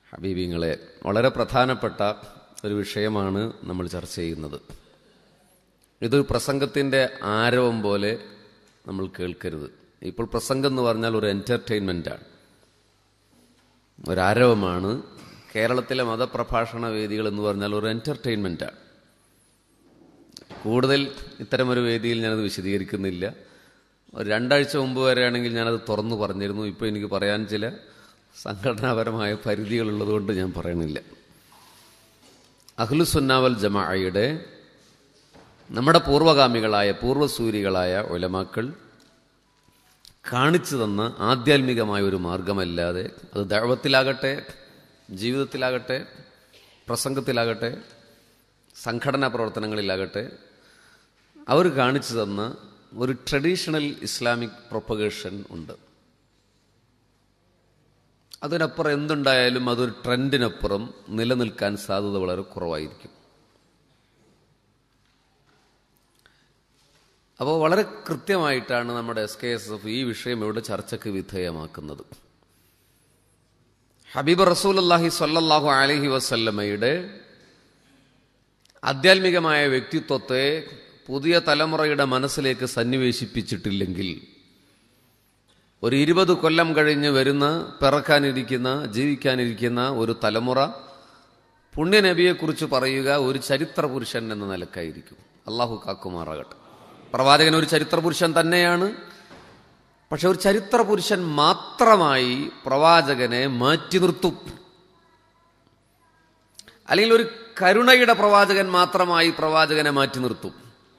ഹബീബിങ്ങളെ വളരെ പ്രധാനപ്പെട്ട ഒരു വിഷയമാണ് നമ്മൾ ചർച്ച ചെയ്യുന്നത് ഇതൊരു പ്രസംഗത്തിൻ്റെ ആരവം പോലെ നമ്മൾ കേൾക്കരുത് ഇപ്പോൾ പ്രസംഗം എന്ന് പറഞ്ഞാൽ ഒരു എൻ്റർടൈൻമെൻ്റാണ് ഒരാരവമാണ് കേരളത്തിലെ മതപ്രഭാഷണ വേദികൾ എന്ന് പറഞ്ഞാൽ ഒരു എൻ്റർടൈൻമെൻ്റാണ് കൂടുതൽ ഇത്തരമൊരു വേദിയിൽ ഞാനത് വിശദീകരിക്കുന്നില്ല ഒരു രണ്ടാഴ്ച മുമ്പ് വരെയാണെങ്കിൽ ഞാനത് തുറന്നു പറഞ്ഞിരുന്നു ഇപ്പോൾ എനിക്ക് പറയാൻ ചില സംഘടനാപരമായ പരിധികളുള്ളതുകൊണ്ട് ഞാൻ പറയണില്ല അഹ്ലുസുന്നാവൽ ജമാഅയുടെ നമ്മുടെ പൂർവഗാമികളായ പൂർവ്വസൂരികളായ ഒലമാക്കൾ കാണിച്ചു തന്ന ആധ്യാത്മികമായ ഒരു മാർഗമല്ലാതെ അത് ദൈവത്തിലാകട്ടെ ജീവിതത്തിലാകട്ടെ പ്രസംഗത്തിലാകട്ടെ സംഘടനാ പ്രവർത്തനങ്ങളിലാകട്ടെ അവർ കാണിച്ചു തന്ന ഒരു ട്രഡീഷണൽ ഇസ്ലാമിക് പ്രൊപ്പഗേഷൻ ഉണ്ട് അതിനപ്പുറം എന്തുണ്ടായാലും അതൊരു ട്രെൻഡിനപ്പുറം നിലനിൽക്കാൻ സാധ്യത വളരെ കുറവായിരിക്കും അപ്പോൾ വളരെ കൃത്യമായിട്ടാണ് നമ്മുടെ എസ് കെ എസ് എഫ് ഈ വിഷയം ഇവിടെ ചർച്ചയ്ക്ക് വിധേയമാക്കുന്നത് ഹബീബ് റസൂൽ അള്ളാഹി സല്ലാഹു അലഹി വസല്ലമ്മയുടെ ആധ്യാത്മികമായ വ്യക്തിത്വത്തെ പുതിയ തലമുറയുടെ മനസ്സിലേക്ക് സന്നിവേശിപ്പിച്ചിട്ടില്ലെങ്കിൽ ഒരു ഇരുപത് കൊല്ലം കഴിഞ്ഞ് വരുന്ന പിറക്കാനിരിക്കുന്ന ജീവിക്കാനിരിക്കുന്ന ഒരു തലമുറ പുണ്യനബിയെക്കുറിച്ച് പറയുക ഒരു ചരിത്ര പുരുഷൻ എന്ന നിലക്കായിരിക്കും അള്ളാഹു കാക്കുമാറാകട്ടെ പ്രവാചകൻ ഒരു ചരിത്ര പുരുഷൻ തന്നെയാണ് പക്ഷെ ഒരു ചരിത്ര പുരുഷൻ മാത്രമായി പ്രവാചകനെ മാറ്റി നിർത്തും അല്ലെങ്കിൽ ഒരു കരുണയുടെ പ്രവാചകൻ മാത്രമായി പ്രവാചകനെ മാറ്റി നിർത്തും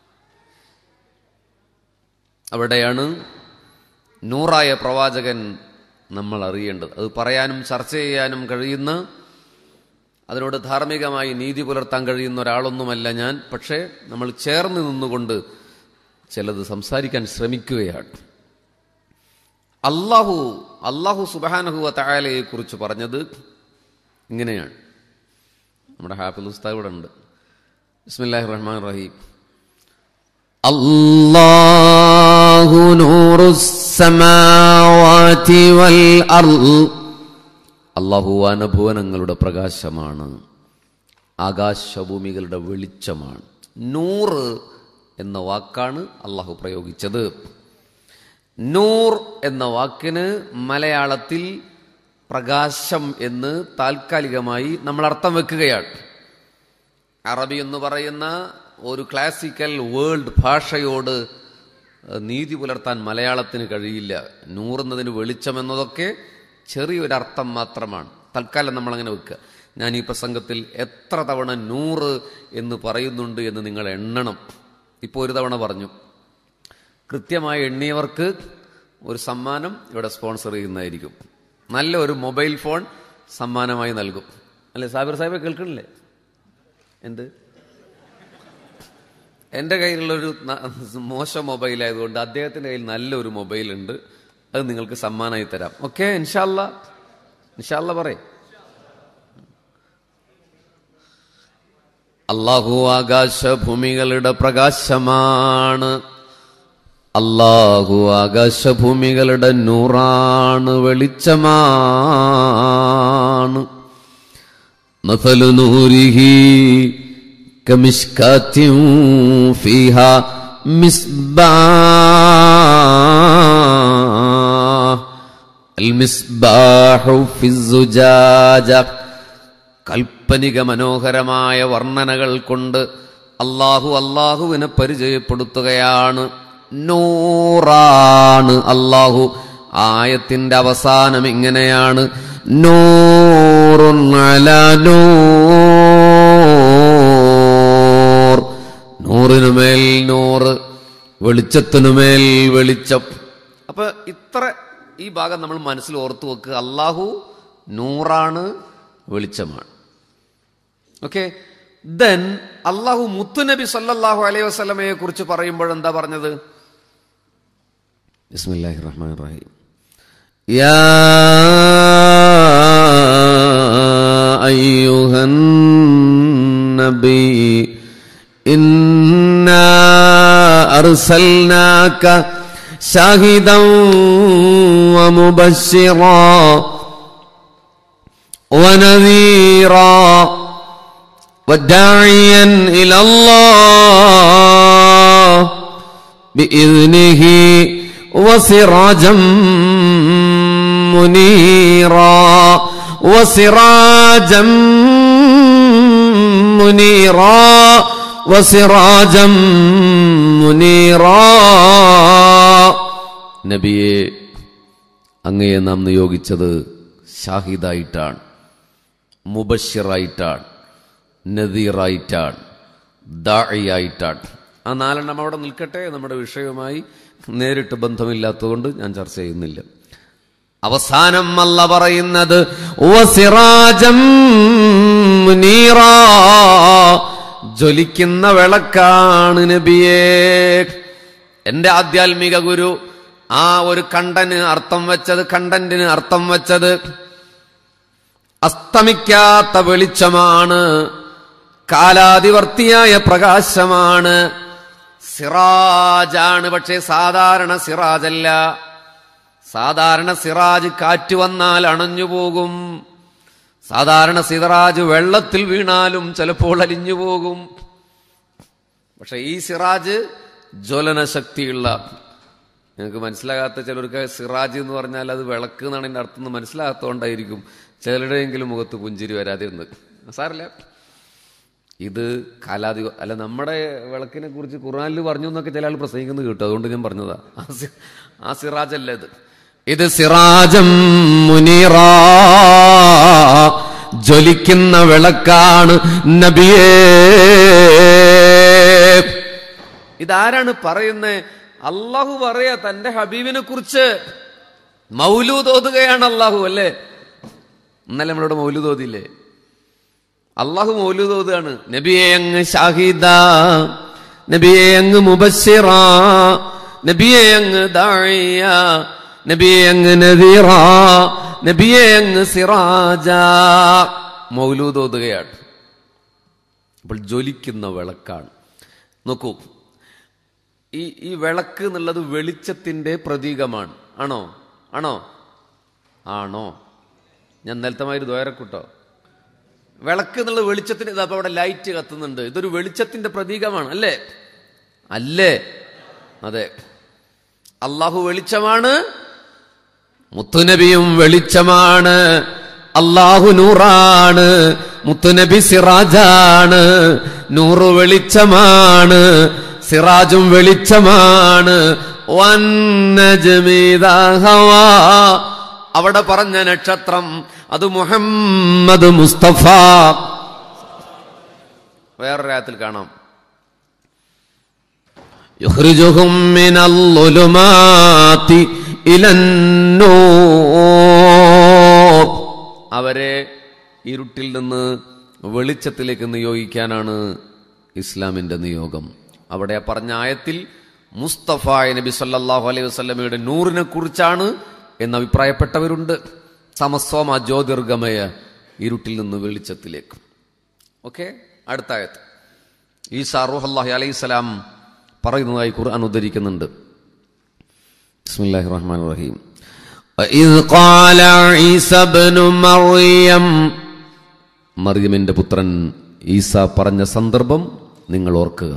അവിടെയാണ് നൂറായ പ്രവാചകൻ നമ്മൾ അറിയേണ്ടത് അത് പറയാനും ചർച്ച ചെയ്യാനും കഴിയുന്ന അതിനോട് ധാർമ്മികമായി നീതി പുലർത്താൻ കഴിയുന്ന ഒരാളൊന്നുമല്ല ഞാൻ പക്ഷേ നമ്മൾ ചേർന്ന് നിന്നുകൊണ്ട് ചിലത് സംസാരിക്കാൻ ശ്രമിക്കുകയാണ് അള്ളാഹു അള്ളാഹു സുബാനഹുവ തായാലയെ കുറിച്ച് പറഞ്ഞത് ഇങ്ങനെയാണ് നമ്മുടെ ഹാഫിൽ ഉസ്താദ് ഇവിടെ ഉണ്ട് ബിസ്മില്ലാഹി റഹ്മാൻ റഹീം الله نور السماوات والأرض അള്ളാഹു വാനഭുവനങ്ങളുടെ പ്രകാശമാണ് ആകാശഭൂമികളുടെ വെളിച്ചമാണ് നൂറ് എന്ന വാക്കാണ് അള്ളാഹു പ്രയോഗിച്ചത് നൂർ എന്ന വാക്കിന് മലയാളത്തിൽ പ്രകാശം എന്ന് താൽക്കാലികമായി നമ്മൾ അർത്ഥം വെക്കുകയാണ് അറബി എന്ന് പറയുന്ന ഒരു ക്ലാസിക്കൽ വേൾഡ് ഭാഷയോട് നീതി പുലർത്താൻ മലയാളത്തിന് കഴിയില്ല നൂറുന്നതിന് വെളിച്ചം എന്നതൊക്കെ ചെറിയൊരർത്ഥം മാത്രമാണ് തൽക്കാലം നമ്മളങ്ങനെ വെക്കുക ഞാൻ ഈ പ്രസംഗത്തിൽ എത്ര തവണ നൂറ് എന്ന് പറയുന്നുണ്ട് എന്ന് നിങ്ങൾ എണ്ണണം ഇപ്പോൾ ഒരു തവണ പറഞ്ഞു കൃത്യമായി എണ്ണിയവർക്ക് ഒരു സമ്മാനം ഇവിടെ സ്പോൺസർ ചെയ്യുന്നതായിരിക്കും നല്ല ഒരു മൊബൈൽ ഫോൺ സമ്മാനമായി നൽകും അല്ലേ സാബിർ സാഹിബ് കേൾക്കണില്ലേ എന്ത് എൻ്റെ കയ്യിലുള്ളൊരു മോശം മൊബൈൽ ആയതുകൊണ്ട് അദ്ദേഹത്തിൻ്റെ കയ്യിൽ നല്ലൊരു മൊബൈൽ ഉണ്ട് അത് നിങ്ങൾക്ക് സമ്മാനമായി തരാം ഓക്കെ ഇൻഷാല്ല ഇൻഷാല്ല പറയും അള്ളാഹു ആകാശഭൂമികളുടെ പ്രകാശമാണ് അള്ളാഹു ആകാശഭൂമികളുടെ നൂറാണ് വെളിച്ചമാണ് مثل نوره كمشكاة فيها مصباح المصباح في الزجاجة കൽപ്പനിക മനോഹരമായ വർണ്ണനകൾ കൊണ്ട് അള്ളാഹു അള്ളാഹുവിനെ പരിചയപ്പെടുത്തുകയാണ് നൂറാണ് അള്ളാഹു ആയത്തിന്റെ അവസാനം ഇങ്ങനെയാണ് നൂറുൻ അലാ നൂർ നൂറിനുമേൽ നൂറ് വെളിച്ചത്തിനുമേൽ വെളിച്ചം അപ്പൊ ഇത്ര ഈ ഭാഗം നമ്മൾ മനസ്സിൽ ഓർത്തു വെക്കുക അള്ളാഹു നൂറാണ് വെളിച്ചമാണ് ഓക്കെ ദെൻ അള്ളാഹു മുത്തുനബി സല്ലല്ലാഹു അലൈഹി വസല്ലമയെ കുറിച്ച് പറയുമ്പോൾ എന്താ പറഞ്ഞത് ബിസ്മില്ലാഹിർ റഹ്മാനിർ റഹീം يا أيها النبي إنا أرسلناك شاهدا ومبشرا ونذيرا وداعيا إلى الله بإذنه وسراجا منيرا وسراجا منيرا وسراجا منيرا നബിയെ അങ്ങയെ നാം നിയോഗിച്ചത് ഷാഹിദായിട്ടാണ് മുബഷിറായിട്ടാണ് നദീറായിട്ടാണ് ദായിയായിട്ടാണ് ആ നാലെണ്ണം അവിടെ നിൽക്കട്ടെ നമ്മുടെ വിഷയവുമായി നേരിട്ട് ബന്ധമില്ലാത്തതുകൊണ്ട് ഞാൻ ചർച്ച ചെയ്യുന്നില്ല അവസാനം അല്ല പറയുന്നത് വസിറാജം മുനീറാ. ജ്വലിക്കുന്ന വിളക്കാണ് നബിയേ എന്റെ ആധ്യാത്മിക ഗുരു ആ ഒരു കണ്ടന് അർത്ഥം വെച്ചത് കണ്ടന്റിന് അർത്ഥം വെച്ചത് അസ്തമിക്കാത്ത വെളിച്ചമാണ് കാലാതിവർത്തിയായ പ്രകാശമാണ് സിറാജാണ് പക്ഷേ സാധാരണ സിറാജല്ല സാധാരണ സിറാജ് കാറ്റ് വന്നാൽ അണഞ്ഞു പോകും സാധാരണ സിറാജ് വെള്ളത്തിൽ വീണാലും ചിലപ്പോൾ അലിഞ്ഞു പോകും പക്ഷെ ഈ സിറാജ് ജ്വലന ശക്തിയുള്ള നിങ്ങൾക്ക് മനസ്സിലാകാത്ത ചിലർക്ക് സിറാജ് എന്ന് പറഞ്ഞാൽ അത് വിളക്ക് എന്നാണ് എൻ്റെ അർത്ഥം എന്ന് മനസ്സിലാകാത്തതുകൊണ്ടായിരിക്കും ചിലരുടെയെങ്കിലും മുഖത്ത് പുഞ്ചിരി വരാതിരുന്നത് സാറില്ല ഇത് കാലാതി അല്ല നമ്മുടെ വിളക്കിനെ കുറിച്ച് ഖുർആനിൽ പറഞ്ഞു എന്നൊക്കെ ചില ആൾ പ്രസംഗിക്കുന്നത് കേട്ടു അതുകൊണ്ട് ഞാൻ പറഞ്ഞതാ ആ സി- ആ സിറാജ് അല്ല ഇത് ഇത് സിറാജം മുനീറാ ജ്വലിക്കുന്ന വിളക്കാണ് നബിയേ ഇതാരാണ് പറയുന്നത് അള്ളാഹു പറയാ തന്റെ ഹബീബിനെ കുറിച്ച് മൗലൂദ് ഓതുകയാണ് അള്ളാഹു അല്ലേ ഇന്നലെ നമ്മളോട് മൗലൂദ് ഓതില്ലേ അള്ളാഹു മൗലൂദ് ഓതുകയാണ് നബിയെ അങ്ങ് ഷാഹിദ നബിയെ അങ്ങ് മുബസ്സിറ നബിയെ അങ്ങ് ദാഇയ നബിയെ അങ്ങ് നദീറ നബിയെ അങ്ങ് സിറാജ മൗലൂദ് ഓതുകയാണ് അപ്പോൾ ജ്വലിക്കുന്ന വിളക്കാണ് നോക്കൂ ഈ ഈ വിളക്ക് എന്നുള്ളത് വെളിച്ചത്തിന്റെ പ്രതീകമാണ് ആണോ ആണോ ആണോ ഞാൻ നേരത്തെ മാതിരി ദ്വയറക്കൂട്ടോ വിളക്ക് എന്നുള്ള വെളിച്ചത്തിന് ഇതാ അവിടെ ലൈറ്റ് കത്തുന്നുണ്ട് ഇതൊരു വെളിച്ചത്തിന്റെ പ്രതീകമാണ് അല്ലേ അല്ലേ അതെ അള്ളാഹു വെളിച്ചമാണ് മുത്തുനബിയും വെളിച്ചമാണ് അള്ളാഹു നൂറാണ് മുത്തുനബി സിറാജാണ് നൂറ് വെളിച്ചമാണ് സിറാജും വെളിച്ചമാണ് വന്നജ്മിദാ ഹവാ. അവിടെ പറഞ്ഞ നക്ഷത്രം അത് മുഹമ്മദ് മുസ്തഫ വേറൊരാത്തിൽ കാണാം يخرجهم من الظلمات إلى النور അവരെ ഇരുട്ടിൽ നിന്ന് വെളിച്ചത്തിലേക്ക് നിയോഗിക്കാനാണ് ഇസ്ലാമിന്റെ നിയോഗം അവിടെ ആ പറഞ്ഞ ആയത്തിൽ മുസ്തഫ നബി സല്ലല്ലാഹു അലൈഹി വസല്ലമയുടെ നൂറിനെ കുറിച്ചാണ് എന്ന് അഭിപ്രായപ്പെട്ടവരുണ്ട് സമസ്വമ ജ്യോതിർഗമയ ഇരുട്ടിൽ നിന്ന് വെളിച്ചത്തിലേക്ക് ഓക്കെ അടുത്ത ആയത്ത് ഈസാ റൂഹല്ലാഹി അലൈഹി സ്വലാം പറയുന്നതായി ഖുർആൻ ഉദ്ധരിക്കുന്നുണ്ട് ബിസ്മില്ലാഹി റഹ്മാൻ റഹീം وإذ قال عيسى ابن مريم മറിയമിന്റെ പുത്രൻ ഈസ പറഞ്ഞ സന്ദർഭം നിങ്ങൾ ഓർക്കുക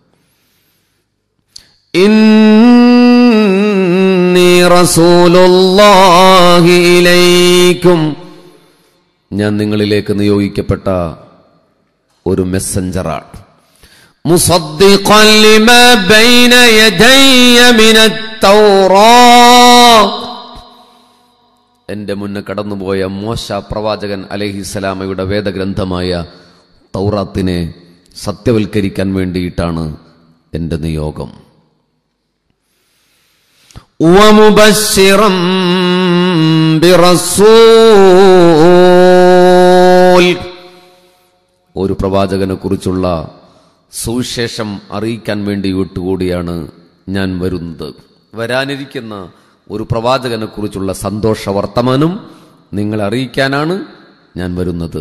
إني رسول الله إليكم ഞാൻ നിങ്ങളിലേക്ക് നിയോഗിക്കപ്പെട്ട ഒരു മെസ്സഞ്ചറാണ് مصدقا لما بين يدي من التوراة എന്റെ മുന്നേ കടന്നുപോയ മോശ പ്രവാചകൻ അലഹിസലാമയുടെ വേദഗ്രന്ഥമായ തൗറാത്തിനെ സത്യവൽക്കരിക്കാൻ വേണ്ടിയിട്ടാണ് എന്റെ നിയോഗം ومبشرا برسول ഒരു പ്രവാചകനെ കുറിച്ചുള്ള സുവിശേഷം അറിയിക്കാൻ വേണ്ടി വിട്ടുകൂടിയാണ് ഞാൻ വരുന്നത് വരാനിരിക്കുന്ന ഒരു പ്രവാചകനെ കുറിച്ചുള്ള സന്തോഷ വർത്തമാനം നിങ്ങളെ അറിയിക്കാനാണ് ഞാൻ വരുന്നത്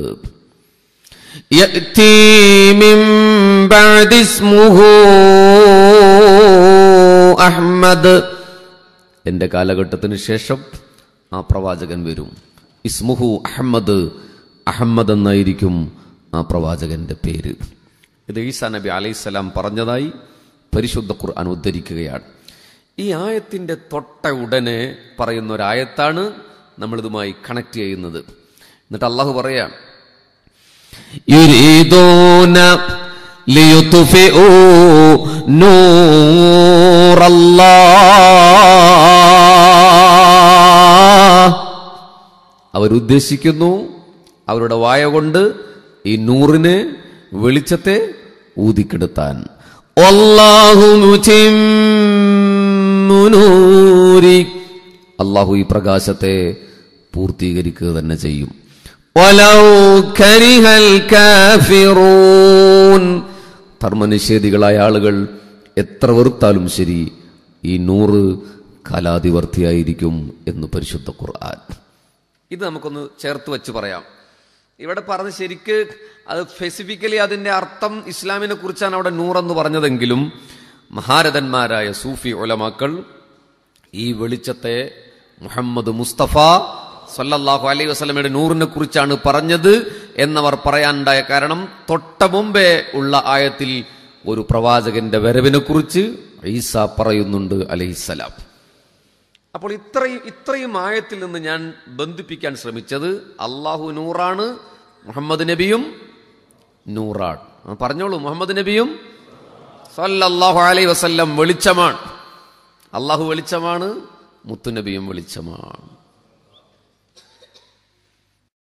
يأتي من بعد اسمه أحمد എന്റെ കാലഘട്ടത്തിന് ശേഷം ആ പ്രവാചകൻ വരും ഇസ്മുഹു അഹമ്മദ് അഹമ്മദ് എന്നായിരിക്കും ആ പ്രവാചകന്റെ പേര് ഇത് ഈസാ നബി അലൈഹിസ്സലാം പറഞ്ഞതായി പരിശുദ്ധ ഖുർആൻ ഉദ്ധരിക്കുകയാണ് ഈ ആയത്തിന്റെ തൊട്ട ഉടനെ പറയുന്ന ഒരായത്താണ് നമ്മളിതുമായി കണക്ട് ചെയ്യുന്നത് എന്നിട്ട് അള്ളാഹു പറയാം يريدون ليطفئوا نور الله അവരുദ്ദേശിക്കുന്നു അവരുടെ വായ കൊണ്ട് ഈ നൂറിനെ വെളിച്ചത്തെ ഊതിക്കെടുത്താൻ والله متم نوره അള്ളാഹു ഈ പ്രകാശത്തെ പൂർത്തീകരിക്കുക തന്നെ ചെയ്യും ولو كره الكافرون ധർമ്മനിഷേധികളായ ആളുകൾ എത്ര വെറുത്താലും ശരി ഈ നൂറ് കാലാതിവർത്തിയായിരിക്കും എന്ന് പരിശുദ്ധ ഖുർആൻ ഇത് നമുക്കൊന്ന് ചേർത്ത് വെച്ച് പറയാം ഇവിടെ പറഞ്ഞ ശരിക്ക് അത് സ്പെസിഫിക്കലി അതിന്റെ അർത്ഥം ഇസ്ലാമിനെ കുറിച്ചാണ് അവിടെ നൂറെന്ന് പറഞ്ഞതെങ്കിലും മഹാരഥന്മാരായ സൂഫി ഒലമാക്കൾ ഈ വെളിച്ചത്തെ മുഹമ്മദ് മുസ്തഫ സല്ലല്ലാഹു അലൈഹി വസല്ലമയുടെ നൂറിനെ കുറിച്ചാണ് പറഞ്ഞത് എന്നവർ പറയാനുണ്ടായ കാരണം തൊട്ട മുമ്പേ ഉള്ള ആയത്തിൽ ഒരു പ്രവാചകന്റെ വരവിനെ കുറിച്ച് ഈസ പറയുന്നുണ്ട് അലൈഹിസ്സലാം അപ്പോൾ ഇത്രയും ഇത്രയും ആയത്തിൽ നിന്ന് ഞാൻ ബന്ധിപ്പിക്കാൻ ശ്രമിച്ചത് അള്ളാഹു നൂറാണ് മുഹമ്മദ് നബിയും നൂറാണ് ആ, പറഞ്ഞോളൂ മുഹമ്മദ് നബിയും സല്ലല്ലാഹു അലൈഹി വസല്ലം വെളിച്ചമാണ് അള്ളാഹു വെളിച്ചമാണ് മുത്തുനബിയും വെളിച്ചമാണ്